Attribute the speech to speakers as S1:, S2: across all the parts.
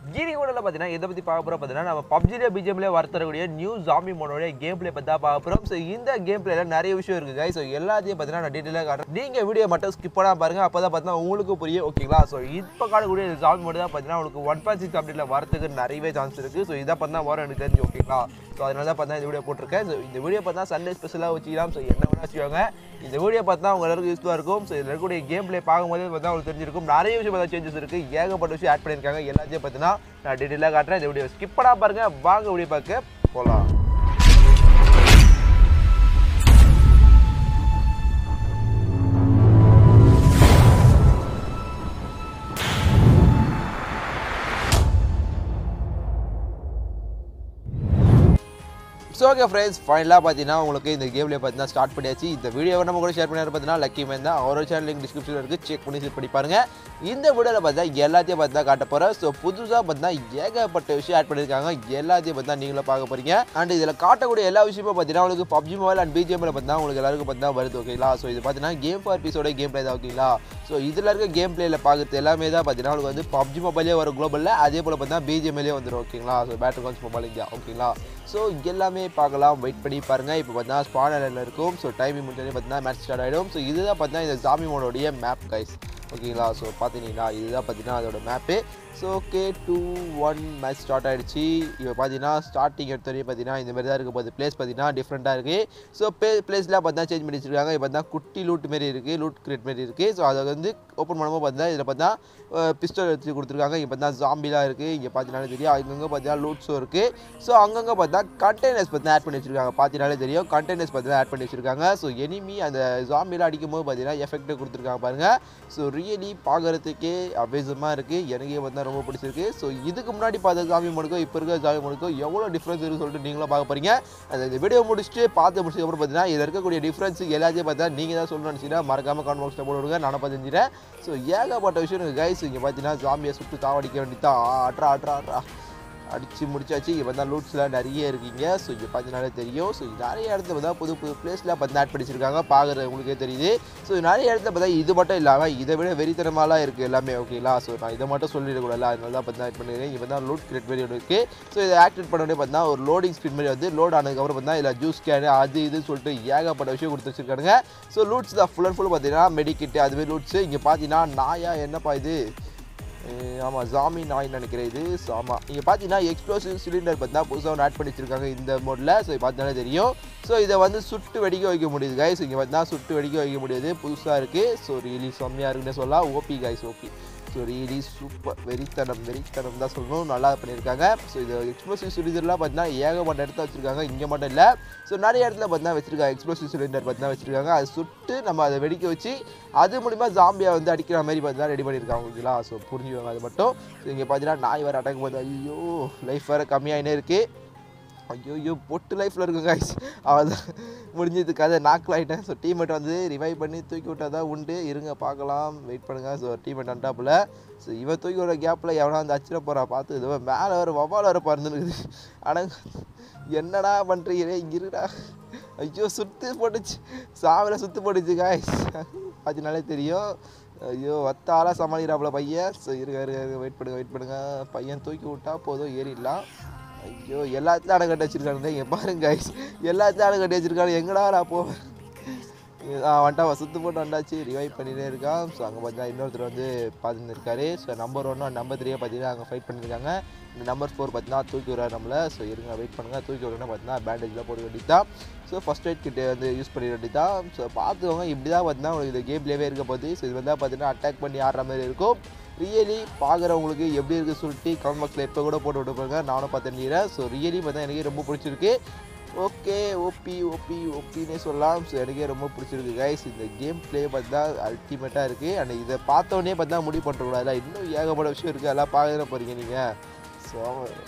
S1: கீரி கூட பார்த்தீங்கன்னா இதை பற்றி பார்க்க போகிறோம் பார்த்தீங்கன்னா நம்ம பப்ஜிலே பிஜிஎம்லேயே வரத்தரக்கூடிய நியூ ஜாமி மோனோட கேம் பிளே பற்றி தான் பார்க்க போகிறோம் ஸோ இந்த கேம் பிளேல நிறைய விஷயம் இருக்குது guys ஸோ எல்லாத்தையும் பார்த்தீங்கன்னா நான் டீட்டெயிலாக காட்டுறேன் நீங்கள் வீடியோ மட்டும் ஸ்கிப் பண்ணாம பாருங்க அப்போ தான் பார்த்தீங்கன்னா உங்களுக்கு புரியும் ஓகேங்களா ஸோ இப்போ காட்டக்கூடிய இந்த ஜாமி மோடு தான் பார்த்தீங்கன்னா உங்களுக்கு ஒன் பாயிண்ட் சிக்ஸ் அப்டேட்டில் வரதுக்கு நிறையவே சான்ஸ் இருக்குது ஸோ இதை பார்த்தா வரும் எனக்கு தெரிஞ்சு ஓகேங்களா ஸோ அதனால தான் பார்த்தா இந்த வீடியோ போட்டிருக்கேன் ஸோ இந்த வீடியோ பார்த்தா சண்டே ஸ்பெஷலாக வச்சுக்கலாம் ஸோ என்ன வேணா வச்சுக்கோங்க இந்த வீடியோ பார்த்தா உங்க எல்லாருக்கும் யூஸ்ஃபுல்லாக இருக்கும் ஸோ இதில் இருக்கக்கூடிய கேம் பிளே பார்க்கும்போது பார்த்தா உங்களுக்கு தெரிஞ்சிருக்கும் நிறைய விஷயம் பார்த்தா சேஞ்சஸ் இருக்குது ஏகப்பட்ட விஷயம் ஆட் பண்ணியிருக்காங்க எல்லாத்தையும் பார்த்தீங்கன்னா நான் டீட்டெயிலாக காட்டுறேன் இந்த வீடியோ ஸ்கிப் பண்ணாம பாருங்க வாங்க வீடியோ பார்க்க போகலாம் ஸோ ஓகே ஃப்ரெண்ட்ஸ் ஃபைனலாக பார்த்தீங்கன்னா உங்களுக்கு இந்த கேம்ல பார்த்தீங்கன்னா ஸ்டார்ட் பண்ணியாச்சு இந்த வீடியோவை நம்ம கூட ஷேர் பண்ணி பார்த்தீங்கன்னா லக்கி மேன் தான் அவரோட சேனல் லிங்க் டிஸ்கிரிப்ஷனில் இருக்குது செக் பண்ணி செக் பண்ணி பாருங்க இந்த வீடியோவில் பார்த்தா எல்லாத்தையும் பார்த்தா காட்ட போகிறேன் ஸோ புதுசாக பார்த்தா ஏகப்பட்ட விஷயம் ஆட் பண்ணியிருக்காங்க எல்லாத்தையும் பார்த்தா நீங்களும் பார்க்க போறீங்க அண்ட் இதில் காட்டக்கூடிய எல்லா விஷயமும் பார்த்தீங்கன்னா உங்களுக்கு பப்ஜி மொபைல் அண்ட் பிஜிஎம்ல பார்த்தா உங்களுக்கு எல்லாருக்கும் பார்த்தா வருது ஓகேங்களா ஸோ இது பார்த்தீங்கன்னா கேம் ஃபார் பீஸோட கேம் பிளே தான் ஓகேங்களா ஸோ இதில் இருக்க கேம் பிளேயில் பார்க்குறது எல்லாமே தான் பார்த்தீங்கன்னா உங்களுக்கு வந்து பப்ஜி மொபைலே வரும் குளோபலில் அதே போல் பார்த்தா பிஜிஎம்லேயே வந்துடும் ஓகேங்களா so battlegrounds mobile India ஓகேங்களா ஸோ எல்லாமே பார்க்கலாம் வெயிட் பண்ணி பாருங்கள் இப்போ பார்த்தா ஸ்பானரில் இருக்கும் ஸோ டைமிங் முடிஞ்சோடனே பார்த்தீங்கன்னா மேட்ச் ஸ்டார்ட் ஆகிடும் ஸோ இதுதான் பார்த்தீங்கன்னா இந்த ஜாமி மோடோடைய மேப் கைஸ் ஓகேங்களா ஸோ பார்த்தீங்கன்னா இதுதான் பார்த்தீங்கன்னா அதோட map so okay two one match start ஆகிடுச்சு இப்போ பார்த்தீங்கன்னா ஸ்டார்டிங் எடுத்தோடனே பார்த்தீங்கன்னா இந்த மாதிரி தான் இருக்க போகுது பிளேஸ் பார்த்தீங்கன்னா டிஃப்ரெண்ட்டாக இருக்குது ஸோ ப்ளே பிளேஸ்லாம் பார்த்தீங்கன்னா சேஞ்ச் பண்ணி வச்சிருக்காங்க இப்போ பார்த்தா குட்டி லூட் மாரி இருக்குது லூட் கிரேட் மாரி இருக்குது ஸோ அதை வந்து ஓப்பன் பண்ணும்போது பார்த்தீங்கன்னா இதில் பார்த்தா பிஸ்டல் வச்சு கொடுத்துருக்காங்க இங்கே பார்த்தா ஜாம்பிலாம் இருக்குது இங்கே பார்த்தீங்கன்னாலே தெரியும் அங்கங்கே பார்த்தீங்கன்னா லூட்ஸும் இருக்குது ஸோ அங்கங்கே பார்த்தா கண்டெய்னர்ஸ் பார்த்தா ஆட் பண்ணி வச்சிருக்காங்க பார்த்தீங்கனாலே தெரியும் கண்டெய்னர்ஸ் பார்த்தீங்கன்னா ஆட் பண்ணி வச்சிருக்காங்க ஸோ எனிமி அந்த ஜாம்பிலாம் அடிக்கும்போது பார்த்தீங்கன்னா எஃபெக்ட் கொடுத்துருக்காங்க பாருங்கள் ஸோ ரியலி பார்க்குறதுக்கே அபேசமாக இருக்குது எனக்கே பார்த்தா ரொம்ப பிடிச்சிருக்கு ஸோ இதுக்கு முன்னாடி பார்த்த ஜாமி மோடுக்கும் இப்போ இருக்க ஜாமி மோடுக்கும் எவ்வளோ டிஃப்ரென்ஸ் இருக்குன்னு சொல்லிட்டு நீங்களும் பார்க்க போறீங்க அந்த இந்த வீடியோ முடிச்சுட்டு பார்த்து முடிச்சதுக்கப்புறம் பார்த்தீங்கன்னா இதில் இருக்கக்கூடிய டிஃப்ரென்ஸ் எல்லாத்தையும் பார்த்தா நீங்கள் தான் சொல்லணும்னு நினச்சிங்கன்னா மறக்காம கமெண்ட் பாக்ஸில் போடுவாங்க நானும் பார்த்து செஞ்சுறேன் ஸோ ஏகப்பட்ட விஷயம் இருக்குது கைஸ் இங்கே பார்த்தீங்கன்னா ஜாம்பியை சுட்டு தாவடிக்க வேண்டியதான் ஆட்ரா ஆட்ரா ஆட்ரா அடித்து முடிச்சாச்சு இங்கே பார்த்தா லூட்ஸ்லாம் நிறைய இருக்கீங்க ஸோ இங்கே பார்த்தீங்கனாலே தெரியும் ஸோ நிறைய இடத்துல பார்த்தா புது புது பிளேஸ்லாம் பார்த்து ஆட் பண்ணிச்சிருக்காங்க பார்க்குறது உங்களுக்கே தெரியுது ஸோ நிறைய இடத்துல பார்த்தா இது மட்டும் இல்லாமல் இதை விட வெறித்தனமாலாம் இருக்குது எல்லாமே ஓகேங்களா ஸோ நான் இதை மட்டும் சொல்லிடக்கூடாது அதனால தான் பார்த்தா ஆட் பண்ணிடுறேன் இங்கே பார்த்தா லூட் கிரெட் மாதிரி ஒன்று இருக்குது ஸோ இதை ஆக்டிவேட் பண்ண உடனே பார்த்தா ஒரு லோடிங் ஸ்பீட் மாதிரி வந்து லோட் ஆனதுக்கப்புறம் பார்த்தா இதில் ஜூஸ் கேனு அது இதுன்னு சொல்லிட்டு ஏகப்பட்ட விஷயம் கொடுத்து வச்சிருக்காங்க ஸோ லூட்ஸ் தான் ஃபுல் அண்ட் ஃபுல் பார்த்தீங்கன்னா மெடிக்கிட்டு அதுவே லூட்ஸு இங்கே பார்த்தீங்கன்னா நாயா என்னப்பா இது ஆமாம் ஜாமி நாய் நினைக்கிறேன் இது ஸோ ஆமாம் இங்கே பார்த்தீங்கன்னா எக்ஸ்ப்ளோசிவ் சிலிண்டர் பார்த்தா புதுசாக ஒன்று ஆட் பண்ணி வச்சிருக்காங்க இந்த மோடில் ஸோ பார்த்தீங்கன்னா தெரியும் ஸோ இதை வந்து சுட்டு வெடிக்க வைக்க முடியுது கைஸ் இங்கே பார்த்தீங்கன்னா சுட்டு வெடிக்க வைக்க முடியுது புதுசாக இருக்குது ஸோ ரியலி செம்மையாக இருக்குன்னு சொல்லலாம் OP guys OP so really super வெறித்தனம் வெறித்தனம் தான் சொல்லணும் நல்லா பண்ணியிருக்காங்க ஸோ இது எக்ஸ்ப்ளோசிவ் சிலிண்டர்லாம் பார்த்தீங்கன்னா ஏகப்பட்ட இடத்துல வச்சுருக்காங்க இங்கே மட்டும் இல்லை ஸோ நிறைய இடத்துல பார்த்தீங்கன்னா வச்சுருக்காங்க எக்ஸ்ப்ளோசிவ் சிலிண்டர் பார்த்தீங்கன்னா வச்சுருக்காங்க அதை சுட்டு நம்ம அதை வெடிக்க வச்சு அது மூலிமா ஜாம்பியை வந்து அடிக்கிற மாதிரி பார்த்தீங்கன்னா ரெடி பண்ணியிருக்காங்க ஓகேங்களா ஸோ புரிஞ்சுக்கோங்க அது மட்டும் ஸோ இங்கே பார்த்தீங்கன்னா நாய் வேறு அட்டாக் போது ஐயோ லைஃப் வேறு கம்மியாகினே இருக்குது ஐயோ ஐயோ பொட்டு லைஃப்பில் இருக்கும் காய்ஸ் அவள் முடிஞ்சது கதை நாக்கில் ஆகிட்டேன் ஸோ டீமேட் வந்து ரிவைவ் பண்ணி தூக்கி விட்டால் தான் உண்டு இருங்க பார்க்கலாம் வெயிட் பண்ணுங்கள் ஸோ டீமேட் அண்டாப்பில் ஸோ இவன் தூக்கி விட கேப்பில் எவனா வந்து அச்சிட போகிறா பார்த்து இது மேலே வர வவால் வர பறந்துருக்குது ஆனால் என்னடா பண்ணுறீங்க இருடா ஐயோ சுத்து போட்டுச்சு சாவில் சுத்து போட்டுச்சு காய்ஸ் அதனாலே தெரியும் ஐயோ வத்தாலாம் சமாளிக்கிறாப்புல பையன் ஸோ இருங்க இருங்க இருங்க வெயிட் பண்ணுங்க வெயிட் பண்ணுங்க பையன் தூக்கி விட்டா போதும் ஏறிடலாம் ஐயோ எல்லாத்துலையும் அடை கட்டி வச்சிருக்கானுங்க இங்கே பாருங்க guys எல்லாத்துலையும் அடை கட்டி வச்சிருக்கானு எங்கடா நான் போவேன் ஆ வந்துட்டா சுத்து போட்டு வந்தாச்சு ரிவைவ் பண்ணிட்டே இருக்கான் ஸோ அங்கே பார்த்தா இன்னொருத்தர் வந்து பார்த்துன்னு இருக்காரு ஸோ நம்பர் ஒன்று நம்பர் த்ரீயே பார்த்தீங்கன்னா அங்கே ஃபைட் பண்ணியிருக்காங்க இந்த நம்பர் ஃபோர் பார்த்தீங்கன்னா தூக்கி விடுறாரு நம்மளை ஸோ இருங்க வெயிட் பண்ணுங்கள் தூக்கி விடுறேன்னா பார்த்தீங்கன்னா பேண்டேஜ்லாம் போட வேண்டியதான் ஸோ ஃபஸ்ட் எய்ட் கிட்ட வந்து யூஸ் பண்ணிட வேண்டியதான் ஸோ பார்த்துக்கோங்க இப்படி தான் பார்த்தீங்கன்னா உங்களுக்கு இந்த கேம்லேயே இருக்க போகுது ஸோ இது வந்து பார்த்தீங்கன்னா அட்டாக் பண்ணி ஆடுற மாதிரி இருக்கும் ரியலி பார்க்குறவங்களுக்கு எப்படி இருக்குது சொல்லிட்டு கமெண்ட் பாக்ஸில் இப்போ கூட போட்டு விட்டுருப்பாங்க நானும் பார்த்துக்கிறேன் ஸோ ரியலி பார்த்தா எனக்கு ரொம்ப பிடிச்சிருக்கு ஓகே ஓபி ஓபி ஓபின்னே சொல்லலாம் ஸோ எனக்கே ரொம்ப பிடிச்சிருக்கு கைஸ் இந்த கேம் ப்ளே பார்த்தா அல்டிமேட்டாக இருக்குது அண்ட் இதை பார்த்தோன்னே பார்த்தா முடிவு பண்ணுறக்கூடாது இன்னும் ஏகப்பட்ட விஷயம் இருக்குது எல்லாம் பார்க்க போகிறீங்க நீங்கள் ஸோ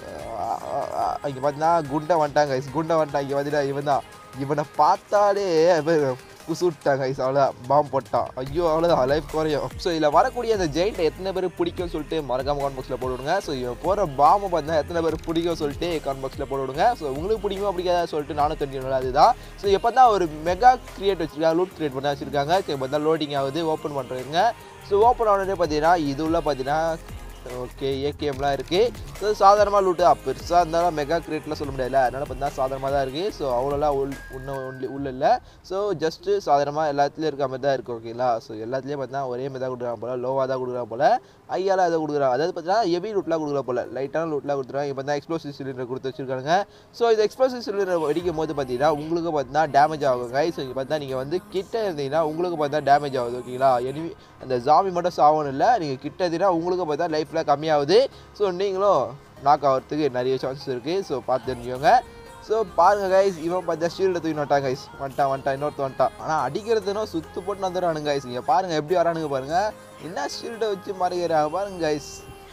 S1: இங்கே பார்த்தீங்கன்னா குண்டை வந்துட்டாங்க guys. குண்டை வந்துட்டான் இங்கே பார்த்தீங்கன்னா இவன் தான் இவனை பார்த்தாலே குசு விட்டாங்க guys. அவ்வளோதான் பாம்பு போட்டான் ஐயோ அவ்வளோதான் லைஃப் குறையும் ஸோ இதில் வரக்கூடிய அந்த ஜெயிண்ட்டை எத்தனை பேர் பிடிக்கும்னு சொல்லிட்டு மறக்காம கான் பாக்ஸில் போட்டுவிடுங்க ஸோ இவன் போகிற பாம்பை பார்த்தா எத்தனை பேர் பிடிக்கும் சொல்லிட்டு கான் பாக்ஸில் போட்டுவிடுங்க ஸோ உங்களுக்கு பிடிக்குமா பிடிக்காதா சொல்லிட்டு நானும் தெரிஞ்சுக்கணும் அதுதான் ஸோ எப்போ தான் ஒரு மெகா கிரியேட் வச்சிருக்காங்க லூட் கிரியேட் பண்ண வச்சிருக்காங்க இப்போ தான் லோடிங் ஆகுது ஓப்பன் பண்ணுறீங்க ஸோ ஓப்பன் ஆனதே பார்த்தீங்கன்னா இது உள்ள பார்த்தீங்கன்னா ஓகே ஏகேஎம்லாம் இருக்குது ஸோ சாதாரணமாக லூட்டு பெருசாக இருந்தாலும் மெகா கிரேட்லாம் சொல்ல முடியாதுல்ல அதனால் பார்த்தீங்கன்னா சாதாரணமாக தான் இருக்குது ஸோ அவ்வளோலாம் உள் இன்னும் ஒன்லி உள்ள இல்லை ஸோ ஜஸ்ட்டு சாதாரணமாக எல்லாத்துலேயும் இருக்க மாதிரி தான் இருக்குது ஓகேங்களா ஸோ எல்லாத்துலேயும் பார்த்தீங்கன்னா ஒரே மாதிரி தான் கொடுக்குறாங்க போல் லோவாக தான் கொடுக்குறாங்க போல் ஐயாலாம் அதை கொடுக்குறாங்க அதாவது பார்த்தீங்கன்னா ஹெவி லூட்லாம் கொடுக்குற போல் லைட்டான லூட்லாம் கொடுத்துருவாங்க இப்போ தான் எக்ஸ்ப்ளோசிவ் சிலிண்டர் கொடுத்து வச்சிருக்காங்க ஸோ இந்த எக்ஸ்ப்ளோசிவ் சிலிண்டர் வெடிக்கும் போது பார்த்தீங்கன்னா உங்களுக்கு பார்த்தீங்கன்னா டேமேஜ் ஆகும் கைஸ் இங்கே பார்த்தா நீங்கள் வந்து கிட்ட இருந்தீங்கன்னா உங்களுக்கு பார்த்தா டேமேஜ் ஆகுது ஓகேங்களா எனிமி அந்த ஜாமி மட்டும் சாகணும் இல்லை நீங்கள் கிட்ட இருந்தீங்கன்னா உங்களுக்கு பார்த்தா லைஃப்பில் கம்மியாகுது ஸோ நீங்களும் நாக் ஆகிறதுக்கு நிறைய சான்சஸ் இருக்குது ஸோ பார்த்து தெரிஞ்சுக்கோங்க ஸோ பாருங்க கைஸ் இவன் பார்த்தா ஷீல்டை தூக்கி நட்டான் கைஸ் வந்துட்டான் வந்துட்டான் இன்னொருத்த வந்துட்டான் ஆனால் அடிக்கிறதுனோ சுத்து போட்டு வந்துடுறானுங்க கைஸ் இங்கே பாருங்க எப்படி வரானுங்க பாருங்க என்ன ஷீல்டை வச்சு மறைக்கிறாங்க பாருங்க கைஸ்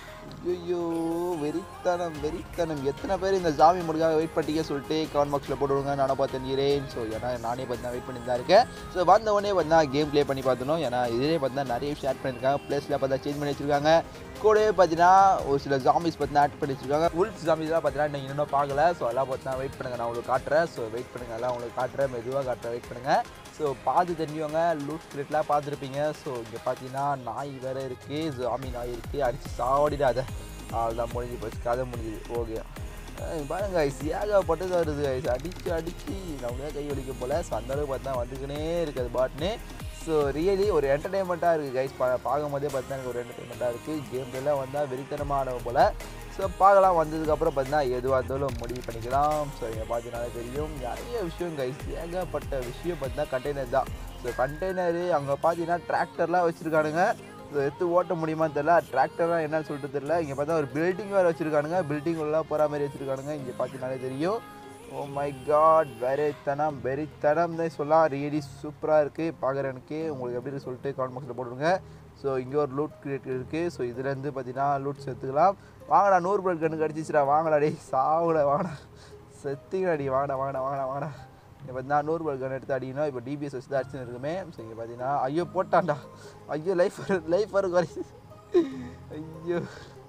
S1: ஐயோ வெறித்தனம் வெறித்தனம் எத்தனை பேர் இந்த ஜாமி முடிக்காக வெயிட் பண்ணிக்க சொல்லிட்டு கமெண்ட் பாக்ஸில் போட்டுவிடுங்க நானும் பார்த்து தெரிஞ்சுக்கிறேன் ஸோ ஏன்னா நானே பார்த்தா வெயிட் பண்ணி தான் இருக்கேன் ஸோ வந்த உடனே பார்த்தா கேம் ப்ளே பண்ணி பார்த்தணும் ஏன்னா இதிலே பார்த்தா நிறைய விஷயம் ஆட் பண்ணியிருக்காங்க ப்ளேஸில் பார்த்தா சேஞ்ச் பண்ணி வச்சிருக்காங்க கூடவே பார்த்தீங்கன்னா ஒரு சில ஜாமிஸ் பார்த்தீங்கன்னா ஆட் பண்ணி வச்சிருக்காங்க உல்ஃப் ஜாமிஸ்லாம் பார்த்தீங்கன்னா நீங்கள் இன்னும் பார்க்கல ஸோ எல்லாம் பார்த்தீங்கன்னா வெயிட் பண்ணுங்கள் நான் உங்களுக்கு காட்டுறேன் ஸோ வெயிட் பண்ணுங்கள் எல்லாம் உங்களுக்கு காட்டுறேன் மெதுவாக காட்டுறேன் வெயிட் பண்ணுங்கள் ஸோ பார்த்து தெரிஞ்சவங்க லூட் கிரெட்லாம் பார்த்துருப்பீங்க ஸோ இங்கே பார்த்தீங்கன்னா நாய் வேறு இருக்குது ஜாமி நாய் இருக்குது அடித்து சாவடிடாத அவ்வளோதான் முடிஞ்சு போச்சு கதை முடிஞ்சுது ஓகே பாருங்க ஐஸ் ஏகப்பட்டது வருது ஐஸ் அடித்து அடித்து நம்மளே கை வலிக்க போல் ஸோ அந்தளவுக்கு பார்த்தா வந்துக்கினே இருக்குது பாட்னு ஸோ ரியலி ஒரு என்டர்டைன்மெண்ட்டாக இருக்குது கைஸ் பா பார்க்கும் போதே பார்த்தா எனக்கு ஒரு என்டர்டைன்மெண்ட்டாக இருக்குது கேம்லாம் வந்தால் வெறித்தனமானவ போல் ஸோ பார்க்கலாம் வந்ததுக்கப்புறம் பார்த்தீங்கன்னா எதுவாக இருந்தாலும் முடிவு பண்ணிக்கலாம் ஸோ இங்கே பார்த்தீங்கன்னாலே தெரியும் நிறைய விஷயம் கைஸ் ஏகப்பட்ட விஷயம் பார்த்தீங்கன்னா கண்டெய்னர் தான் ஸோ கண்டெய்னரு அங்கே பார்த்தீங்கன்னா டிராக்டர்லாம் வச்சுருக்கானுங்க ஸோ எடுத்து ஓட்ட முடியுமான்னு தெரியல டிராக்டர்லாம் என்னன்னு சொல்லிட்டு தெரியல இங்கே பார்த்தா ஒரு பில்டிங் வேறு வச்சுருக்கானுங்க பில்டிங் உள்ள போகிற மாதிரி வச்சுருக்கானுங்க இங்கே பார்த்தீங்கன்னாலே தெரியும் ஓ மை காட் வெறித்தனம் வெறித்தனம்னு சொல்லலாம் ரியலி சூப்பராக இருக்குது பார்க்குறனுக்கு உங்களுக்கு எப்படி இருக்கு சொல்லிட்டு கமெண்ட் பாக்ஸில் போட்டுருங்க ஸோ இங்கே ஒரு லூட் கிரியேட் இருக்குது ஸோ இதுலேருந்து பார்த்தீங்கன்னா லூட்ஸ் எடுத்துக்கலாம் வாங்கடா நூறு பிளட் கண்ணு கடிச்சிச்சுடா வாங்கடா டேய் சாவுடா வாங்கடா செத்திங்கடா டி வாங்கடா வாங்கடா வாங்கடா வாங்கடா இப்போ பார்த்தீங்கன்னா நூறு பிளட் கன் எடுத்து அடிக்கணும் இப்போ டிபிஎஸ் வச்சு தான் அடிச்சுன்னு இருக்குமே ஸோ இங்கே பார்த்தீங்கன்னா ஐயோ போட்டான்டா ஐயோ லைஃப் லைஃப் வரும் குறைச்சி ஐயோ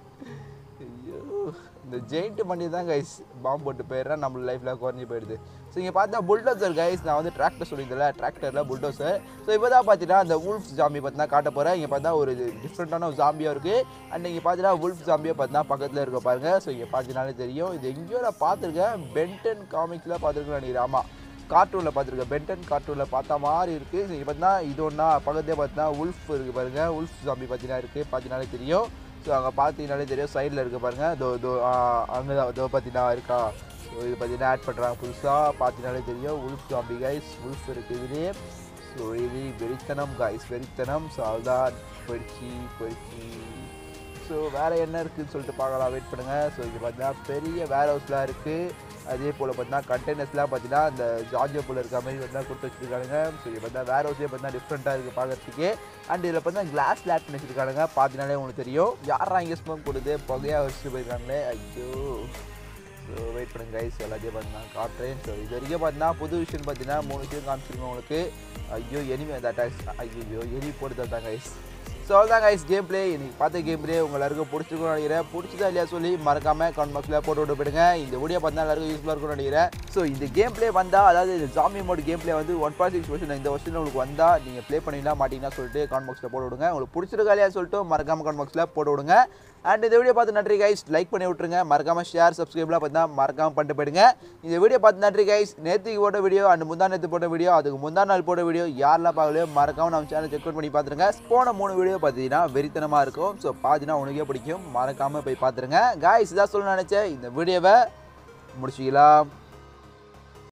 S1: ஐயோ இந்த ஜெயிண்ட் பண்ணி தான் கைஸ் பாம்பு போட்டு போயிடுறேன் நம்ம லைஃப்பில் குறைஞ்சி போயிடுது ஸோ இங்கே பார்த்தா புல்டோசர் கைஸ் நான் வந்து டிராக்டர் சொல்லியிருந்தேன்ல டிராக்டரில் புல்டோசர் ஸோ இப்போ தான் பார்த்தீங்கன்னா அந்த உல்ஃப் ஜாம்பி பார்த்தா காட்ட போகிறேன் இங்கே பார்த்தா ஒரு டிஃப்ரெண்ட்டான ஒரு ஜாம்பியாக இருக்குது அண்ட் இங்கே பார்த்தீங்கன்னா உல்ஃப் ஜாம்பியை பார்த்தா பக்கத்தில் இருக்க பாருங்க ஸோ இங்கே பார்த்தீங்கனாலே தெரியும் இது எங்கேயோ நான் பார்த்துருக்கேன் பென்டன் காமிக்ஸில் பார்த்துருக்கேன் நினைக்கிறேன் ஆமாம் கார்ட்டூனில் பார்த்துருக்கேன் பென்டன் கார்ட்டூனில் பார்த்தா மாதிரி இருக்குது ஸோ இங்கே பார்த்தீங்கன்னா இது ஒன்றா பக்கத்துலேயே பார்த்தீங்கன்னா உல்ஃப் இருக்குது பாருங்கள் உல்ஃப் ஜாம்பி பார்த்தீங்கன்னா இருக்குது பார்த்தீங்கனாலே தெரியும் ஸோ அங்கே பார்த்தீங்கனாலே தெரியும் சைடில் இருக்குது பாருங்கள் தோ தோ அங்கே தான் தோ பார்த்தீங்கன்னா இருக்கா ஸோ இது பார்த்தீங்கன்னா ஆட் பண்ணுறாங்க புதுசாக பார்த்தீங்கனாலே தெரியும் உல்ஃப் ஜாம்பி கைஸ் உல்ஃப் இருக்குது இதுலேயே ஸோ இது வெறித்தனம் கைஸ் வெறித்தனம் ஸோ அதுதான் போயிடுச்சு போயிடுச்சு ஸோ வேறு என்ன இருக்குதுன்னு சொல்லிட்டு பார்க்கலாம் வெயிட் பண்ணுங்கள் ஸோ இங்கே பார்த்தீங்கன்னா பெரிய வேர் ஹவுஸ்லாம் இருக்குது அதே போல் பார்த்தீங்கன்னா கண்டெய்னர்ஸ்லாம் பார்த்தீங்கன்னா அந்த ஜார்ஜியா போல் இருக்க மாதிரி பார்த்தீங்கன்னா கொடுத்து வச்சுருக்காங்க ஸோ இங்கே பார்த்தா வேர் ஹவுஸே பார்த்தீங்கன்னா டிஃப்ரெண்ட்டாக இருக்குது பார்க்கறதுக்கு அண்ட் இதில் பார்த்தீங்கன்னா கிளாஸ் லேட் பண்ணி வச்சுருக்காங்க பார்த்தீங்கனாலே உங்களுக்கு தெரியும் யாரா இங்கே ஸ்மோக் கொடுத்து புகையாக வச்சுட்டு போயிருக்காங்களே ஐயோ ஸோ வெயிட் பண்ணுங்க கைஸ் எல்லாத்தையும் பார்த்தீங்கன்னா காட்டுறேன் ஸோ இது வரைக்கும் பார்த்தீங்கன்னா புது விஷயம் பார்த்தீங்கன்னா மூணு விஷயம் காமிச்சிருக்கோம் உங்களுக்கு ஐயோ எனிமே அந்த அட்டாக்ஸ் ஐயோ எலி போட்டு தான் கைஸ் ஸோ அவ்வளோதான் கைஸ் கேம் பிளே இன்னைக்கு பார்த்த கேம் பிளே உங்க எல்லாருக்கும் பிடிச்சிருக்கும்னு நினைக்கிறேன் பிடிச்சதா இல்லையா சொல்லி மறக்காம கமெண்ட் பாக்ஸில் போட்டு விட்டு போயிடுங்க இந்த வீடியோ பார்த்தா எல்லாருக்கும் யூஸ்ஃபுல்லாக இருக்கும்னு நினைக்கிறேன் ஸோ இந்த கேம் பிளே வந்தால் அதாவது இந்த ஜாமி மோட் கேம் பிளே வந்து ஒன் பாயிண்ட் சிக்ஸ் வருஷன் இந்த வருஷம் உங்களுக்கு வந்தால் நீங்கள் ப்ளே பண்ணிங்களா மாட்டீங்கன்னா சொல்லிட்டு கமெண்ட் பாக்ஸில் போட்டு விடுங்க உங்களுக்கு பிடிச்சிருக்கா இல்லையா சொல்லிட்டு மறக்காம கமெண்ட் பாக்ஸில் போட்டு விடுங்க அண்ட் இந்த வீடியோ பார்த்து நன்றி கைஸ் லைக் பண்ணி விட்ருங்க மறக்காம ஷேர் சப்ஸ்கிரைப்லாம் பார்த்தா மறக்காம பண்ணிட்டு போயிடுங்க இந்த வீடியோ பார்த்து நன்றி கைஸ் நேற்றுக்கு போட்ட வீடியோ அண்ட் முந்தா நேற்று போட்ட வீடியோ அதுக்கு முந்தா நாள் போட்ட வீடியோ யாரெல்லாம் பார்க்கலையோ மறக்காம நம்ம சேனல் செக் பண்ணி பார்த்துருங்க போன மூணு வீடியோ பார்த்தீங்கன்னா வெறித்தனமாக இருக்கும் ஸோ பார்த்தீங்கன்னா உனக்கே பிடிக்கும் மறக்காம போய் பார்த்துருங்க கைஸ் இதான் சொல்ல நினச்சேன் இந்த வீடியோவை முடிச்சிக்கலாம்